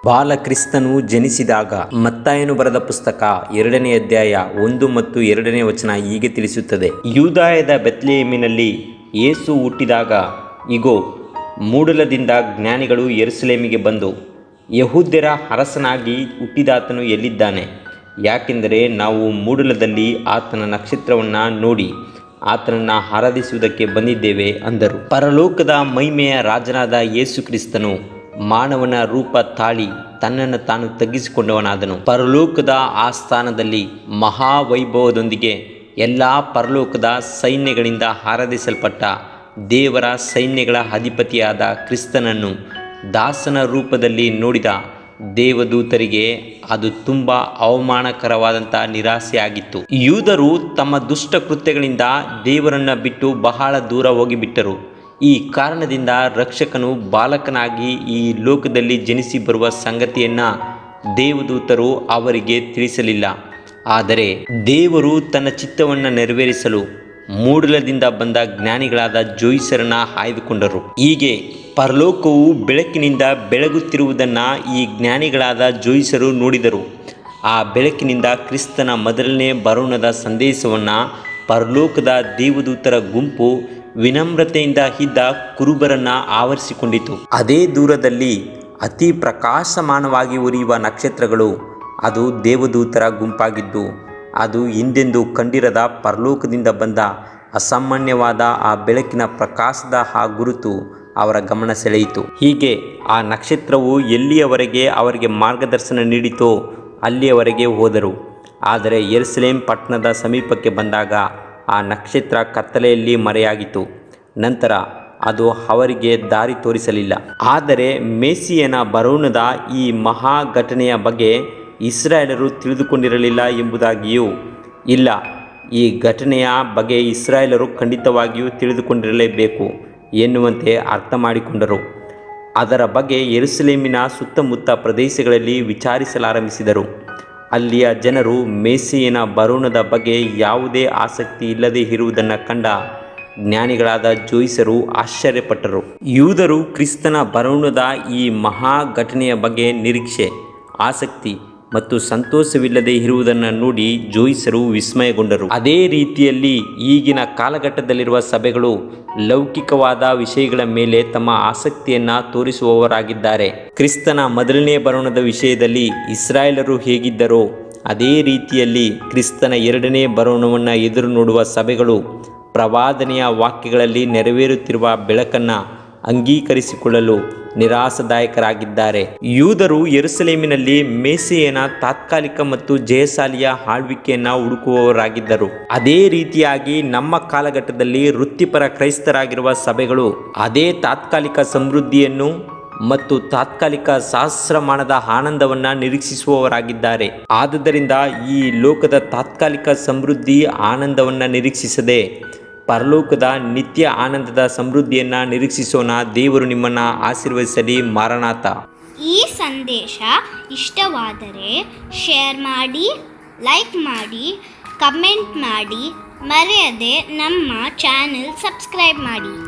ಬಾಲಕ್ರಿಸ್ತನು ಜನಿಸಿದಾಗ ಮತ್ತಾಯನು ಬರೆದ ಪುಸ್ತಕ ಎರಡನೇ ಅಧ್ಯಾಯ ಒಂದು ಮತ್ತು ಎರಡನೇ ವಚನ ಹೀಗೆ ತಿಳಿಸುತ್ತದೆ ಯೂದಾಯದ ಬೆತ್ಲೆಯೇಮಿನಲ್ಲಿ ಯೇಸು ಹುಟ್ಟಿದಾಗ ಇಗೋ ಮೂಡಲದಿಂದ ಜ್ಞಾನಿಗಳು ಯೆರೂಸಲೇಮಿಗೆ ಬಂದು ಯಹೂದ್ಯರ ಅರಸನಾಗಿ ಹುಟ್ಟಿದಾತನು ಎಲ್ಲಿದ್ದಾನೆ ಯಾಕೆಂದರೆ ನಾವು ಮೂಡಲದಲ್ಲಿ ಆತನ ನಕ್ಷತ್ರವನ್ನು ನೋಡಿ ಆತನನ್ನು ಆರಾಧಿಸುವುದಕ್ಕೆ ಬಂದಿದ್ದೇವೆ ಅಂದರು ಪರಲೋಕದ ಮಹಿಮೆಯ ರಾಜನಾದ ಯೇಸು ಕ್ರಿಸ್ತನು ಮಾನವನ ರೂಪ ತಾಳಿ ತನ್ನನ್ನು ತಾನು ತಗ್ಗಿಸಿಕೊಂಡವನಾದನು ಪರಲೋಕದ ಆ ಸ್ಥಾನದಲ್ಲಿ ಮಹಾವೈಭವದೊಂದಿಗೆ ಎಲ್ಲ ಪರಲೋಕದ ಸೈನ್ಯಗಳಿಂದ ಆರಾಧಿಸಲ್ಪಟ್ಟ ದೇವರ ಸೈನ್ಯಗಳ ಅಧಿಪತಿಯಾದ ಕ್ರಿಸ್ತನನ್ನು ದಾಸನ ರೂಪದಲ್ಲಿ ನೋಡಿದ ದೇವದೂತರಿಗೆ ಅದು ತುಂಬ ಅವಮಾನಕರವಾದಂಥ ನಿರಾಸೆಯಾಗಿತ್ತು ಯೂದರು ತಮ್ಮ ದುಷ್ಟ ಕೃತ್ಯಗಳಿಂದ ದೇವರನ್ನು ಬಿಟ್ಟು ಬಹಳ ದೂರ ಹೋಗಿಬಿಟ್ಟರು ಈ ಕಾರಣದಿಂದ ರಕ್ಷಕನು ಬಾಲಕನಾಗಿ ಈ ಲೋಕದಲ್ಲಿ ಜನಿಸಿ ಬರುವ ಸಂಗತಿಯನ್ನು ದೇವದೂತರು ಅವರಿಗೆ ತಿಳಿಸಲಿಲ್ಲ ಆದರೆ ದೇವರು ತನ್ನ ಚಿತ್ತವನ್ನು ನೆರವೇರಿಸಲು ಮೂಡಲದಿಂದ ಬಂದ ಜ್ಞಾನಿಗಳಾದ ಜೋಯಿಸರನ್ನ ಆಯ್ದುಕೊಂಡರು ಹೀಗೆ ಪರಲೋಕವು ಬೆಳಕಿನಿಂದ ಬೆಳಗುತ್ತಿರುವುದನ್ನು ಈ ಜ್ಞಾನಿಗಳಾದ ಜೋಯಿಸರು ನೋಡಿದರು ಆ ಬೆಳಕಿನಿಂದ ಕ್ರಿಸ್ತನ ಮೊದಲನೇ ಬರೋಣದ ಸಂದೇಶವನ್ನು ಪರಲೋಕದ ದೇವದೂತರ ಗುಂಪು ವಿನಮ್ರತೆಯಿಂದ ಇದ್ದ ಕುರುಬರನ್ನ ಆವರಿಸಿಕೊಂಡಿತು ಅದೇ ದೂರದಲ್ಲಿ ಅತಿ ಪ್ರಕಾಶಮಾನವಾಗಿ ಉರಿಯುವ ನಕ್ಷತ್ರಗಳು ಅದು ದೇವದೂತರ ಗುಂಪಾಗಿದ್ದು ಅದು ಹಿಂದೆಂದೂ ಕಂಡಿರದ ಪರಲೋಕದಿಂದ ಬಂದ ಅಸಾಮಾನ್ಯವಾದ ಆ ಬೆಳಕಿನ ಪ್ರಕಾಶದ ಆ ಗುರುತು ಅವರ ಗಮನ ಸೆಳೆಯಿತು ಹೀಗೆ ಆ ನಕ್ಷತ್ರವು ಎಲ್ಲಿಯವರೆಗೆ ಅವರಿಗೆ ಮಾರ್ಗದರ್ಶನ ನೀಡಿತೋ ಅಲ್ಲಿಯವರೆಗೆ ಹೋದರು ಆದರೆ ಯೆರೂಸಲೇಮ್ ಪಟ್ಟಣದ ಸಮೀಪಕ್ಕೆ ಬಂದಾಗ ಆ ನಕ್ಷತ್ರ ಕತ್ತಲೆಯಲ್ಲಿ ಮರೆಯಾಗಿತು ನಂತರ ಅದು ಅವರಿಗೆ ದಾರಿ ತೋರಿಸಲಿಲ್ಲ ಆದರೆ ಮೇಸಿಯನ ಬರೋಣದ ಈ ಮಹಾ ಘಟನೆಯ ಬಗ್ಗೆ ಇಸ್ರಾಯೇಲರು ತಿಳಿದುಕೊಂಡಿರಲಿಲ್ಲ ಎಂಬುದಾಗಿಯೂ ಇಲ್ಲ ಈ ಘಟನೆಯ ಬಗ್ಗೆ ಇಸ್ರಾಯೇಲರು ಖಂಡಿತವಾಗಿಯೂ ತಿಳಿದುಕೊಂಡಿರಲೇಬೇಕು ಎನ್ನುವಂತೆ ಅರ್ಥ ಮಾಡಿಕೊಂಡರು ಅದರ ಬಗ್ಗೆ ಯೆರೂಸಲೇಮಿನ ಸುತ್ತಮುತ್ತ ಪ್ರದೇಶಗಳಲ್ಲಿ ವಿಚಾರಿಸಲಾರಂಭಿಸಿದರು ಅಲ್ಲಿಯ ಜನರು ಮೇಸಿಯನ ಬರೋಣದ ಬಗ್ಗೆ ಯಾವುದೇ ಆಸಕ್ತಿ ಇಲ್ಲದೆ ಇರುವುದನ್ನು ಕಂಡ ಜ್ಞಾನಿಗಳಾದ ಜೋಯಿಸರು ಆಶ್ಚರ್ಯಪಟ್ಟರು ಯೂದರು ಕ್ರಿಸ್ತನ ಬರೋಣದ ಈ ಮಹಾ ಘಟನೆಯ ಬಗ್ಗೆ ನಿರೀಕ್ಷೆ ಆಸಕ್ತಿ ಮತ್ತು ಸಂತೋಷವಿಲ್ಲದೆ ಇರುವುದನ್ನು ನೋಡಿ ಜೋಯಿಸರು ವಿಸ್ಮಯಗೊಂಡರು ಅದೇ ರೀತಿಯಲ್ಲಿ ಈಗಿನ ಕಾಲಘಟ್ಟದಲ್ಲಿರುವ ಸಭೆಗಳು ಲೌಕಿಕವಾದ ವಿಷಯಗಳ ಮೇಲೆ ತಮ್ಮ ಆಸಕ್ತಿಯನ್ನು ತೋರಿಸುವವರಾಗಿದ್ದಾರೆ ಕ್ರಿಸ್ತನ ಮೊದಲನೇ ಬರೋಣದ ವಿಷಯದಲ್ಲಿ ಇಸ್ರಾಯೇಲರು ಹೇಗಿದ್ದರೋ ಅದೇ ರೀತಿಯಲ್ಲಿ ಕ್ರಿಸ್ತನ ಎರಡನೇ ಬರೋಣವನ್ನು ಎದುರು ನೋಡುವ ಸಭೆಗಳು ಪ್ರವಾದನೆಯ ವಾಕ್ಯಗಳಲ್ಲಿ ನೆರವೇರುತ್ತಿರುವ ಬೆಳಕನ್ನು ಅಂಗೀಕರಿಸಿಕೊಳ್ಳಲು ನಿರಾಸದಾಯಕರಾಗಿದ್ದಾರೆ ಯೂದರು ಯೆರೂಸಲೇಮಿನಲ್ಲಿ ಮೇಸೆಯನ ತಾತ್ಕಾಲಿಕ ಮತ್ತು ಜಯಶಾಲಿಯ ಆಳ್ವಿಕೆಯನ್ನು ಹುಡುಕುವವರಾಗಿದ್ದರು ಅದೇ ರೀತಿಯಾಗಿ ನಮ್ಮ ಕಾಲಘಟ್ಟದಲ್ಲಿ ವೃತ್ತಿಪರ ಕ್ರೈಸ್ತರಾಗಿರುವ ಸಭೆಗಳು ಅದೇ ತಾತ್ಕಾಲಿಕ ಸಮೃದ್ಧಿಯನ್ನು ಮತ್ತು ತಾತ್ಕಾಲಿಕ ಸಹಸ್ರಮಾನದ ಆನಂದವನ್ನು ನಿರೀಕ್ಷಿಸುವವರಾಗಿದ್ದಾರೆ ಆದುದರಿಂದ ಈ ಲೋಕದ ತಾತ್ಕಾಲಿಕ ಸಮೃದ್ಧಿ ಆನಂದವನ್ನು ನಿರೀಕ್ಷಿಸದೆ ಪರಲೋಕದ ನಿತ್ಯ ಆನಂದದ ಸಮೃದ್ಧಿಯನ್ನು ನಿರೀಕ್ಷಿಸೋಣ ದೇವರು ನಿಮ್ಮನ್ನು ಆಶೀರ್ವದಿಸಲಿ ಮಾರನಾಥ ಈ ಸಂದೇಶ ಇಷ್ಟವಾದರೆ ಶೇರ್ ಮಾಡಿ ಲೈಕ್ ಮಾಡಿ ಕಮೆಂಟ್ ಮಾಡಿ ಮರೆಯದೆ ನಮ್ಮ ಚಾನೆಲ್ ಸಬ್ಸ್ಕ್ರೈಬ್ ಮಾಡಿ